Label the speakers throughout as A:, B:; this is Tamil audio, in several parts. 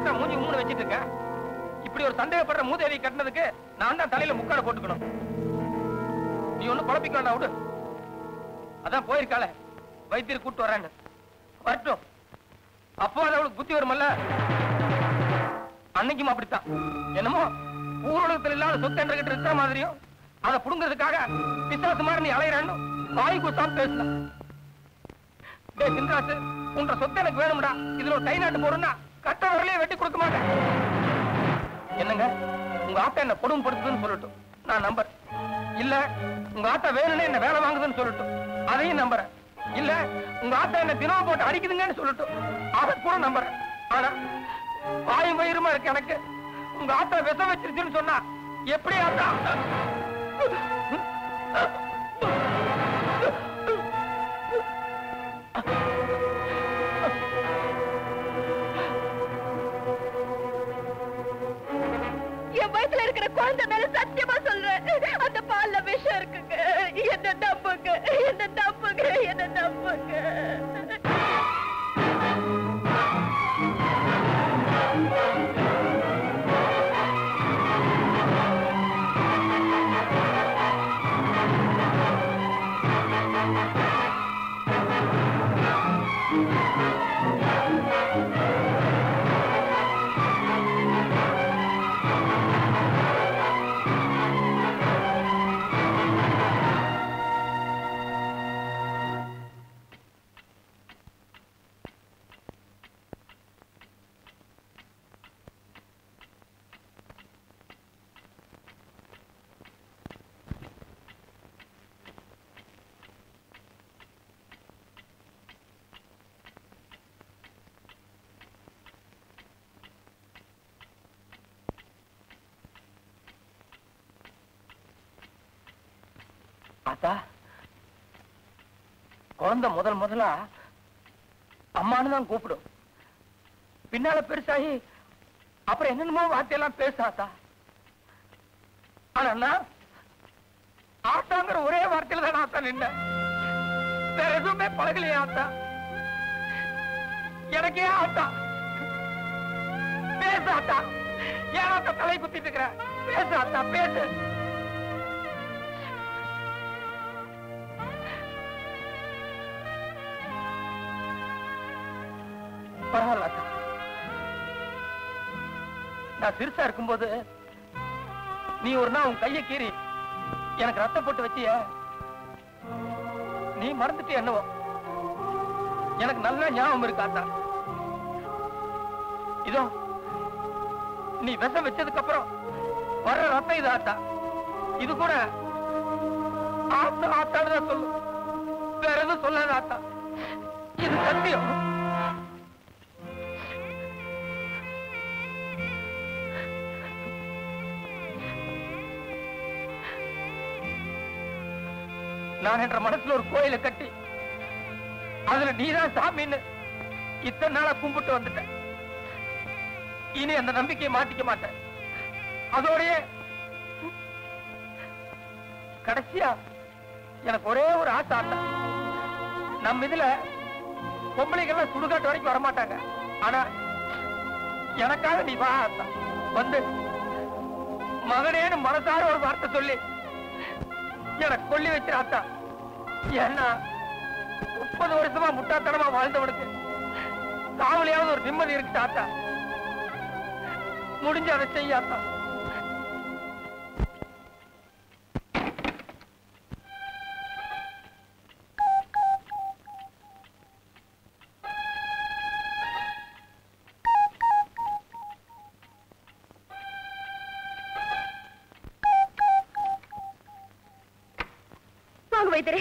A: தாத்தா மூஞ்சி மூணு வச்சிட்டு இருக்கேன் இப்படி ஒரு சந்தேகப்படுற மூதேவி கட்டினதுக்கு நான் தான் தலையில முக்காட போட்டுக்கணும் நீ ஒண்ணும் குழப்பிக்க வேண்டாம் விடு அதான் போயிருக்காளே வைத்தியர் கூட்டு வரேன்னு வரட்டும் அப்போ அது அவளுக்கு புத்தி வருமல்ல அன்னைக்கும் அப்படித்தான் என்னமோ ஊரடகத்தில் இல்லாத சொத்து என்ற இருக்கிற மாதிரியும் அதை புடுங்கிறதுக்காக பிசாசு மாதிரி நீ அலையிறான்னு வாய் குத்தாம பேசினான் டேய் சின்ராசு உன்ற சொத்து எனக்கு வேணும்டா இதுல ஒரு கை நாட்டு போறேன்னா கட்ட வரலையே வெட்டி கொடுக்க மாட்டேன் என்னங்க உங்க ஆத்தா என்ன கொடுமைப்படுத்துதுன்னு சொல்லட்டும் நான் நம்பர் இல்ல உங்க ஆத்தா வேணும்னு என்ன வேலை வாங்குதுன்னு சொல்லட்டும் அதையும் நம்புறேன் இல்ல உங்க ஆத்தா என்ன தினம் போட்டு அடிக்குதுங்கன்னு சொல்லட்டும் அதை கூட நம்புறேன் ஆனா வாயும் வயிறுமா இருக்கு எனக்கு உங்க ஆத்தா விஷம் வச்சிருச்சுன்னு சொன்னா எப்படி ஆத்தா
B: என் வயசுல இருக்கிற குழந்தை மேல சத்தியமா சொல்றேன் அந்த பால்ல விஷம் இருக்குங்க என்ன நம்புங்க என்ன நம்புங்க என்ன நம்புங்க
A: ஆத்தா குழந்தை முதல் முதலா அம்மான்னு தான் கூப்பிடும் பின்னால பெருசாகி அப்புறம் என்னென்னமோ வார்த்தையெல்லாம் பேசாத்தா ஆனா நான் ஆத்தாங்கிற ஒரே வார்த்தையில தான் ஆத்தா நின்ன வேற எதுவுமே பழகலையே ஆத்தா எனக்கே ஆத்தா பேசு ஆத்தா ஏன் ஆத்தா தலை குத்திட்டு இருக்கிற பேசு ஆத்தா பேசு பரவாயில்ல அக்கா. நான் சிறுசா இருக்கும்போது நீ ஒரு நாள் உன் கையை கீறி எனக்கு ரத்தம் போட்டு வச்சிய நீ மறந்துட்டு என்னவோ எனக்கு நல்ல ஞாபகம் இருக்கு ஆத்தா இதோ நீ விஷம் வச்சதுக்கு அப்புறம் வர்ற ரத்தம் இது ஆத்தா இது கூட ஆத்தா ஆத்தான்னு தான் சொல்லு வேற எதுவும் சொல்லாத ஆத்தா இது சத்தியம் நான் என்ற மனசுல ஒரு கோயிலை கட்டி அதுல நீதான் சாமின்னு இத்தனை நாளா கும்பிட்டு வந்துட்டேன் இனி அந்த நம்பிக்கையை மாத்திக்க மாட்டேன் அதோடயே கடைசியா எனக்கு ஒரே ஒரு ஆசை ஆட்டா நம்ம இதுல பொம்பளைகள்லாம் சுடுகாட்டு வரைக்கும் வரமாட்டாங்க ஆனா எனக்காக நீ வா ஆத்தா வந்து மகனேன்னு மனசார ஒரு வார்த்தை சொல்லி எனக்கு கொல்லி வச்சிராத்தா ஏன்னா முப்பது வருஷமா முட்டாத்தனமா வாழ்ந்தவனுக்கு காவலியாவது ஒரு நிம்மதி இருக்கு தாத்தா முடிஞ்ச அதை செய்யாத்தா
B: வாங்க வைத்தியரே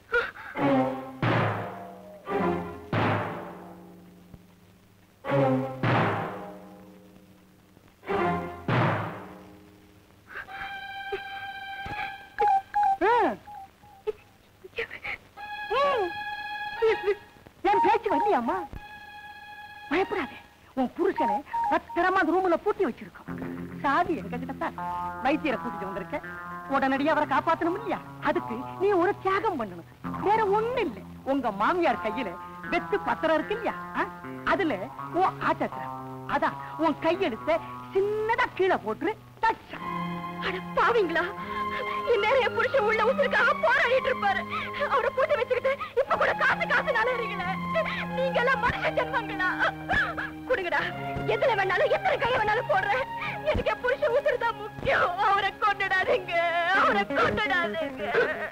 C: என் பேச்சு வரலையாம்மா பயப்படாத உன் புருஷனை பத்திரமா அந்த ரூம்ல பூட்டி வச்சிருக்கோம் சாவி எங்க கிட்ட தான் வைத்தியரை கூட்டிட்டு வந்திருக்க உடனடியா அவரை காப்பாத்தணும் இல்லையா அதுக்கு நீ ஒரு தியாகம் பண்ணணும் வேற ஒண்ணு இல்ல உங்க மாமியார் கையில வெத்து பத்திரம் இருக்கு இல்லையா ஆ? அதுல உன் ஆட்டத்துல அதான் உன் கையெடுத்த சின்னதா கீழே போட்டு தச்சா
B: அட பாவீங்களா இந்நேரம் என் புருஷன் உள்ள உசுருக்காக போராடிட்டு இருப்பாரு அவரை பூட்டி வச்சுக்கிட்டு இப்ப கூட காசு காசு நாளறீங்களே நீங்க எல்லாம் மனுஷ ஜென்மங்களா குடுங்கடா எதுல வேணாலும் எத்தனை கைய வேணாலும் போடுறேன் எனக்கு என் புருஷன் உசுறு தான் முக்கியம் அவரை கொண்டுடாதீங்க அவரை கொண்டுடாதீங்க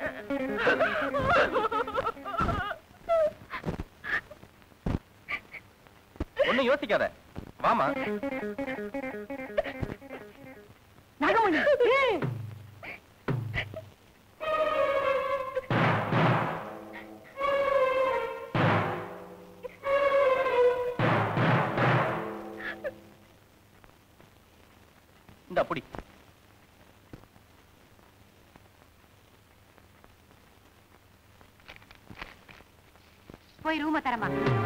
A: ஒண்ணும் யோசிக்காத வாமா
C: நகமணி ஏய்,
A: இந்த புடி
B: போய் ரூம தரமா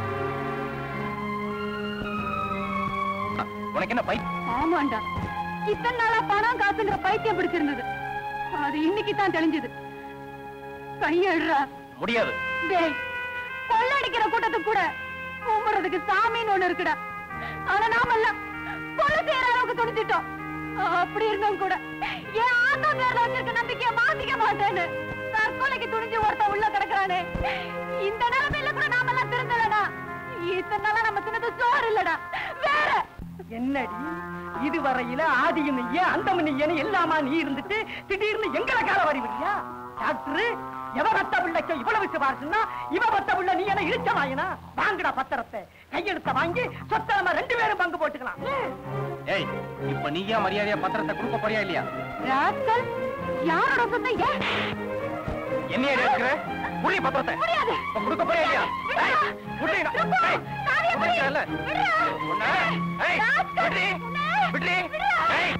A: அ, உனக்கு என்ன பை
B: ஆமாண்டா இத்தனை நாளா பணம் காசுங்கிற பைத்தியம் பிடிச்சிருந்தது அது இன்னைக்கு தான் தெளிஞ்சது கையடுறா
A: முடியாது
B: டேய் கொள்ளடிக்கிற கூட்டத்துக்கு கூட கும்பிடுறதுக்கு சாமின்னு ஒண்ணு இருக்குடா ஆனா நாமெல்லாம் கொலை செய்யற அளவுக்கு துணிச்சிட்டோம் அப்படி இருந்தும் கூட என் ஆத்தா பேர்ல வச்சிருக்க நம்பிக்கைய மாத்திக்க மாட்டேன்னு தற்கொலைக்கு துணிஞ்சு ஒருத்தன் உள்ள கிடக்குறானே இந்த நிலைமையில கூட நாமெல்லாம் திருந்தலடா இத்தனை நாளா நம்ம தின்னது சோறு இல்லடா வேற
C: என்னடி இதுவரையில ஆதியும் நீயே அந்தம் நீயன்னு எல்லாமா நீ இருந்துட்டு திடீர்னு எங்களை கால வரி விடுறியா டாக்டர் எவ பத்த பிள்ளைக்கு இவ்வளவு சிபாரிசுன்னா இவ பத்த பிள்ளை நீ என்ன இழுச்ச வாங்கினா வாங்குடா பத்திரத்தை கையெழுத்த வாங்கி சொத்தை நம்ம ரெண்டு பேரும் பங்கு போட்டுக்கலாம்
A: ஏய் இப்ப நீயா மரியாதையா பத்திரத்தை கொடுக்க போறியா இல்லையா
B: ராஸ்கல் யாரோட சொந்த ஏன்
A: என்னையா எடுக்கிற புரிய பத்திரத்தை
B: முடியாது.
A: இப்ப கொடுக்க போறியா இல்லையா
B: விடுடா.
A: ஏய், விடுறி நான்.
B: ரொம்ப.
A: ஏய்,
B: சாவியை புடி.
A: உனக்கு இல்ல.
B: விடுடா.
A: உன்னை. ஏய்,
B: ராஸ்கல்.
A: விடுறி.
B: உன்னை.
A: விடுறி.
B: விடுடா.
A: ஏய்.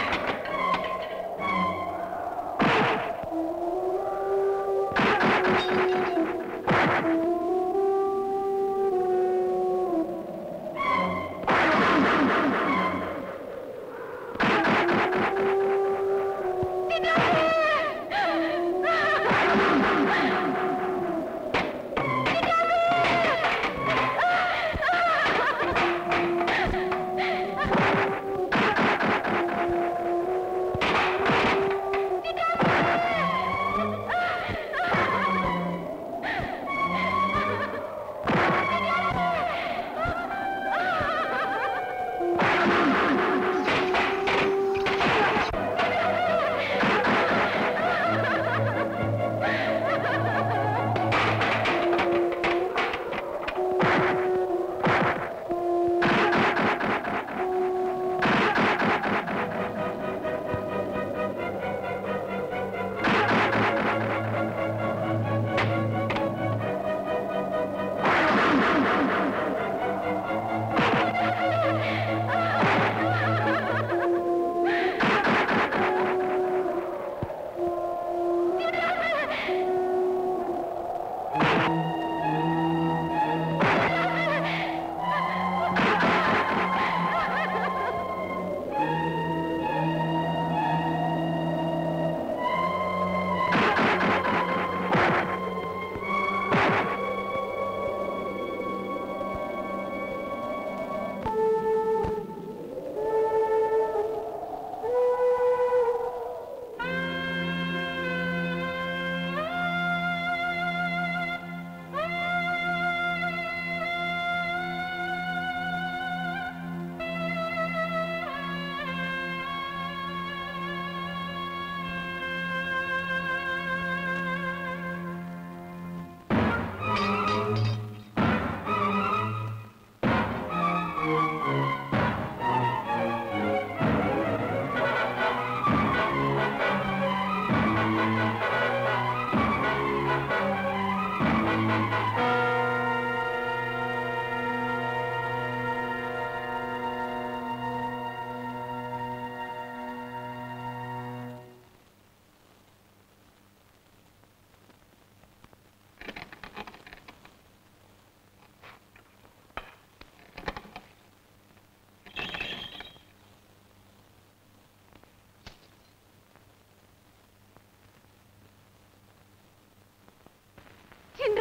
B: ஆ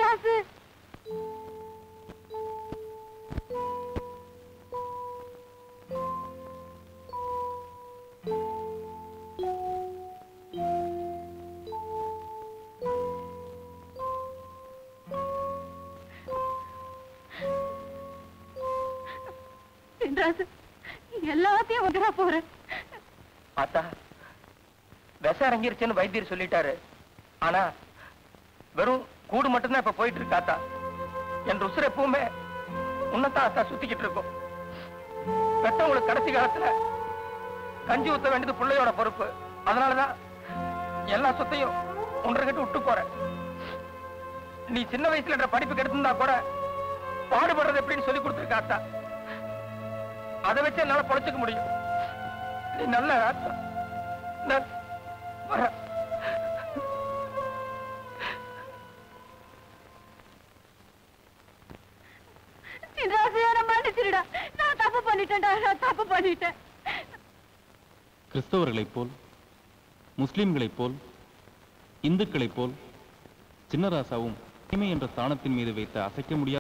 B: சின்ராசு சின்ராசு எல்லாத்தையும் வந்துடா போறேன்
A: பார்த்தா விஷம் இறங்கிருச்சுன்னு வைத்தியர் சொல்லிட்டாரு ஆனா வெறும் கூடு மட்டும்தான் இப்ப போயிட்டு இருக்காத்தா என் உசுர் எப்பவுமே உன்னதான் அத்தா சுத்திக்கிட்டு இருக்கும் பெத்தவங்களுக்கு கடைசி காலத்துல கஞ்சி ஊத்த வேண்டியது பிள்ளையோட பொறுப்பு அதனாலதான் எல்லா சொத்தையும் ஒன்றரை விட்டு போறேன் நீ சின்ன வயசுல என்ற படிப்பு கெடுத்திருந்தா கூட பாடுபடுறது எப்படின்னு சொல்லி கொடுத்துருக்கா அத்தா அதை வச்சு என்னால பொழைச்சுக்க முடியும் நீ நல்ல ஆத்தா நான் வரேன்.
B: சின்ராசு என்ன மன்னிச்சிருடா நான் தப்பு பண்ணிட்டேன்டா நான் தப்பு பண்ணிட்டேன்
D: கிறிஸ்தவர்களைப் போல் முஸ்லிம்களைப் போல் இந்துக்களைப் போல் சின்னராசாவும் தீமை என்ற ஸ்தானத்தின் மீது வைத்த அசைக்க முடியாத